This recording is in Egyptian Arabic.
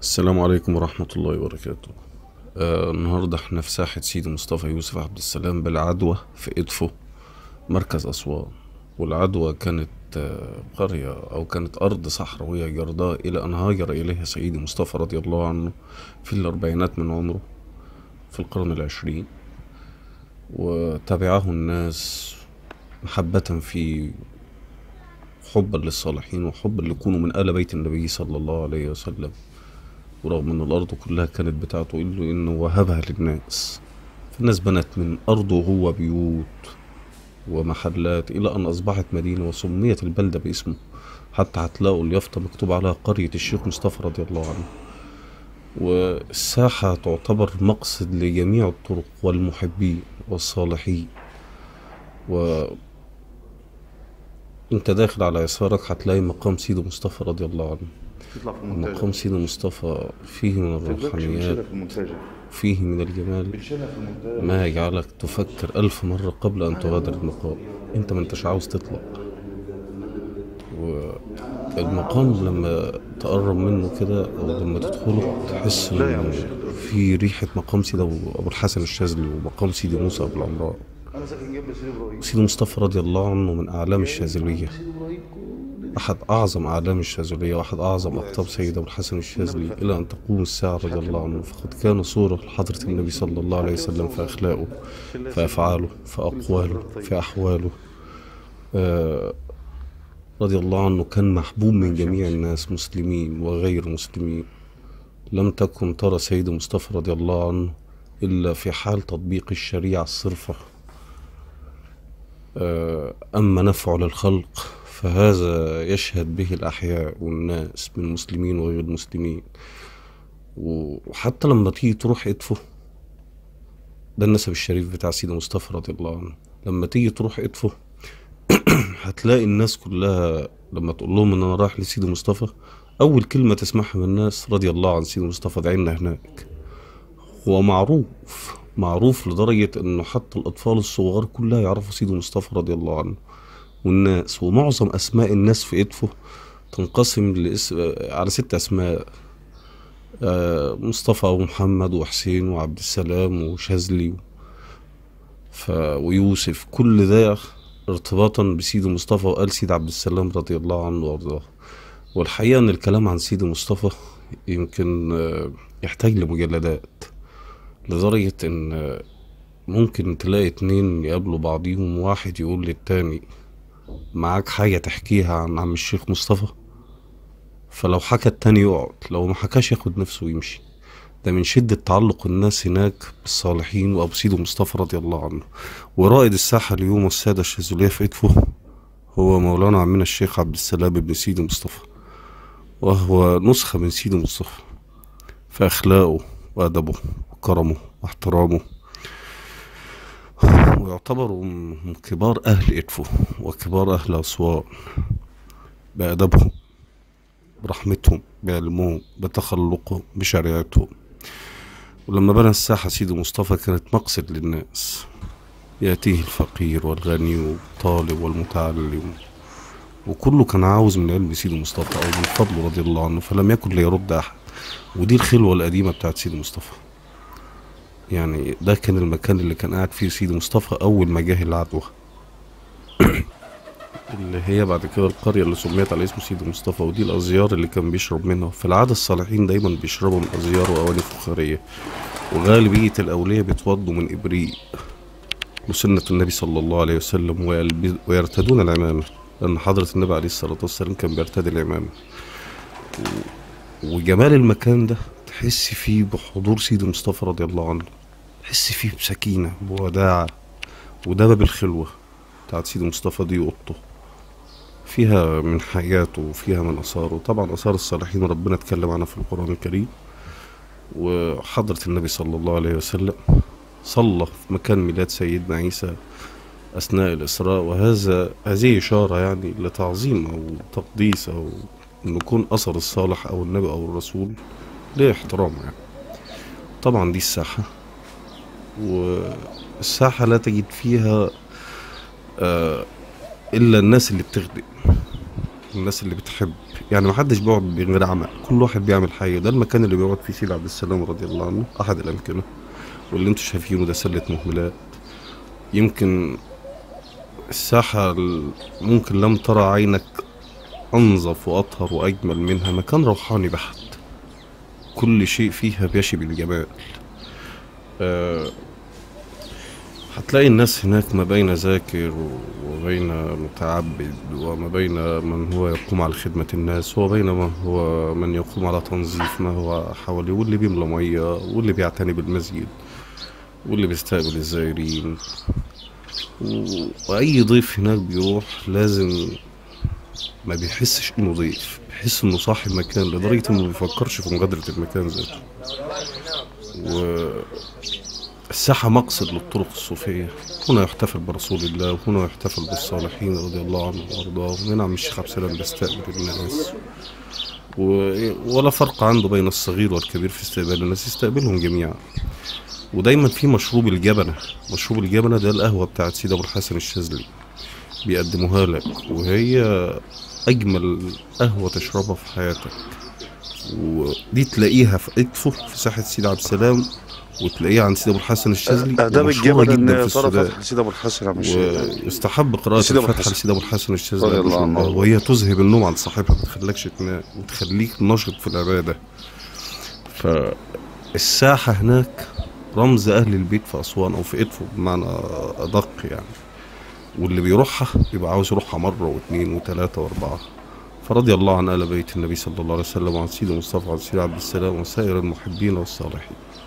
السلام عليكم ورحمة الله وبركاته آه النهاردة احنا في ساحة سيدي مصطفى يوسف عبد السلام بالعدوى في إدفو مركز أسوان والعدوى كانت آه قرية أو كانت أرض صحراوية جرداء إلى أن هاجر إليها سيدي مصطفى رضي الله عنه في الأربعينات من عمره في القرن العشرين وتبعه الناس محبة في حبا للصالحين وحبا ليكونوا من آل بيت النبي صلى الله عليه وسلم ورغم ان الارض كلها كانت بتاعته الا انه وهبها للناس فالناس بنت من ارضه هو بيوت ومحلات الى ان اصبحت مدينه وسميت البلده باسمه حتى هتلاقوا اليافطه مكتوب عليها قريه الشيخ مصطفى رضي الله عنه والساحه تعتبر مقصد لجميع الطرق والمحبين والصالحين و انت داخل على يسارك هتلاقي مقام سيدي مصطفى رضي الله عنه تطلع في المنتجع مقام سيدي مصطفى فيه من في البكش الروحانيات بنشيلها في المنتجع فيه من الجمال بنشيلها في المنتجع ما يجعلك تفكر ألف مرة قبل أن تغادر المقام أنت ما أنتش عاوز تطلع والمقام لما تقرب منه كده أو لما تدخله تحس لا يا إن مش في ريحة مقام سيدي أبو أبو الحسن الشاذلي ومقام سيدي موسى أبو العمران انا ساكن جنب سيدي ابراهيم سيدي مصطفى رضي الله عنه من أعلام الشاذلية سيدي ابراهيم كل أحد أعظم أعلام الشاذلية وأحد أعظم أقطاب سيد أبو الحسن الشاذلي إلى أن تقوم الساعة رضي الله عنه فقد كان صورة لحضرة النبي صلى الله عليه وسلم في أخلاقه في أفعاله في أقواله في أحواله آه رضي الله عنه كان محبوب من جميع الناس مسلمين وغير مسلمين لم تكن ترى سيد مصطفى رضي الله عنه إلا في حال تطبيق الشريعة الصرفة آه، أما نفعه للخلق فهذا يشهد به الأحياء والناس من مسلمين وغير مسلمين وحتى لما تيجي تروح إدفو ده النسب الشريف بتاع سيدي مصطفى رضي الله عنه لما تيجي تروح إدفو هتلاقي الناس كلها لما تقول لهم إن أنا رايح لسيدي مصطفى أول كلمة تسمعها من الناس رضي الله عن سيدي مصطفى دعينا هناك هو معروف معروف لدرجة إنه حتى الأطفال الصغار كلها يعرفوا سيدي مصطفى رضي الله عنه والناس ومعظم أسماء الناس في إدفو تنقسم لاسم على ست أسماء آه، مصطفى ومحمد وحسين وعبد السلام وشاذلي ف... ويوسف كل ده ارتباطا بسيدي مصطفى وآل سيدي عبد السلام رضي الله عنه وأرضاه والحقيقة إن الكلام عن سيدي مصطفى يمكن آه، يحتاج لمجلدات لدرجة إن آه، ممكن تلاقي اتنين يقابلوا بعضيهم واحد يقول للتاني معاك حاجة تحكيها عن عم الشيخ مصطفى فلو حكى التاني يقعد لو ما حكاش ياخد نفسه ويمشي ده من شدة تعلق الناس هناك بالصالحين وأبو سيدي مصطفى رضي الله عنه ورائد الساحة اليوم والسادة الشاذلية في إدفو هو مولانا عمنا الشيخ عبد السلام بن سيدي مصطفى وهو نسخة من سيدي مصطفى في أخلاقه وأدبه وكرمه واحترامه ويعتبر من كبار أهل إدفو وكبار أهل أسوان بأدبهم برحمتهم بعلمهم بتخلقهم بشريعتهم ولما بنى الساحة سيدي مصطفى كانت مقصد للناس يأتيه الفقير والغني والطالب والمتعلم وكله كان عاوز من علم سيدي مصطفى أو من فضله رضي الله عنه فلم يكن ليرد أحد ودي الخلوة القديمة بتاعت سيدي مصطفى يعني ده كان المكان اللي كان قاعد فيه سيدي مصطفى أول ما جه العدوى اللي هي بعد كده القرية اللي سميت على اسم سيدي مصطفى ودي الأزيار اللي كان بيشرب منها في العادة الصالحين دايما بيشربوا من أزيار وأواني فخارية وغالبية الأولياء بيتوضوا من إبريق وسنة النبي صلى الله عليه وسلم ويلب- ويرتدون العمامة لأن حضرة النبي عليه الصلاة والسلام كان بيرتدي العمامة و- وجمال المكان ده تحس فيه بحضور سيدي مصطفى رضي الله عنه تحس فيه بسكينة بوداعة وده باب الخلوة بتاعت سيدي مصطفى دي أوضته فيها من حياته وفيها من آثاره طبعا آثار الصالحين ربنا اتكلم عنها في القرآن الكريم وحضرة النبي صلى الله عليه وسلم صلى في مكان ميلاد سيدنا عيسى أثناء الإسراء وهذا هذه إشارة يعني لتعظيم أو تقديس أو إنه يكون أثر الصالح أو النبي أو الرسول ليه احترام يعني طبعا دي الساحة والساحة لا تجد فيها آه إلا الناس اللي بتخدم الناس اللي بتحب يعني محدش بيقعد بغير عمل كل واحد بيعمل حاجه ده المكان اللي بيقعد فيه سيدي عبد السلام رضي الله عنه احد الامكنه واللي انتوا شايفينه ده سله مهملات يمكن الساحه ال- ممكن لم ترى عينك انظف واطهر واجمل منها مكان روحاني بحت كل شيء فيها بيشي بالجمال آه، هتلاقي الناس هناك ما بين ذاكر وبين متعبد وما بين من هو يقوم على خدمة الناس وبين من هو من يقوم على تنظيف ما هو حواليه واللي بيملى مية واللي بيعتني بالمسجد واللي بيستقبل الزائرين و- وأي ضيف هناك بيروح لازم ما بيحسش إنه ضيف بيحس إنه صاحب مكان لدرجة إنه ما بيفكرش في مغادرة المكان ذاته و الساحة مقصد للطرق الصوفية هنا يحتفل برسول الله وهنا يحتفل بالصالحين رضي الله عنهم وارضاهم هنا عم الشيخ عبد السلام بيستقبل الناس و... ولا فرق عنده بين الصغير والكبير في استقبال الناس يستقبلهم جميعا ودايما في مشروب الجبنة مشروب الجبنة ده القهوة بتاعت سيدي أبو الحسن الشاذلي بيقدموها لك وهي أجمل قهوة تشربها في حياتك ودي تلاقيها في إدفو في ساحة سيدي عبد السلام وتلاقيها عند سيدي ابو الحسن الشاذلي اداب ومشهورة الجبل جدا في ان صار السودان فتح لسيدي ابو الحسن عم الشيخ ويستحب قراءة سيدي أبو الفاتحة الحسن. لسيدي أبو الحسن الشاذلي رضي الله عنه. وهي تذهب النوم عن صاحبها ما تخليكش تنام وتخليك نشط في العبادة فالساحة هناك رمز أهل البيت في أسوان أو في إدفو بمعنى أدق يعني واللي بيروحها يبقى عاوز يروحها مرة واثنين وثلاثة وأربعة فرضي الله عن آل بيت النبي صلى الله عليه وسلم وعن سيدي مصطفى وعن سيدي عبد السلام وسائر المحبين والصالحين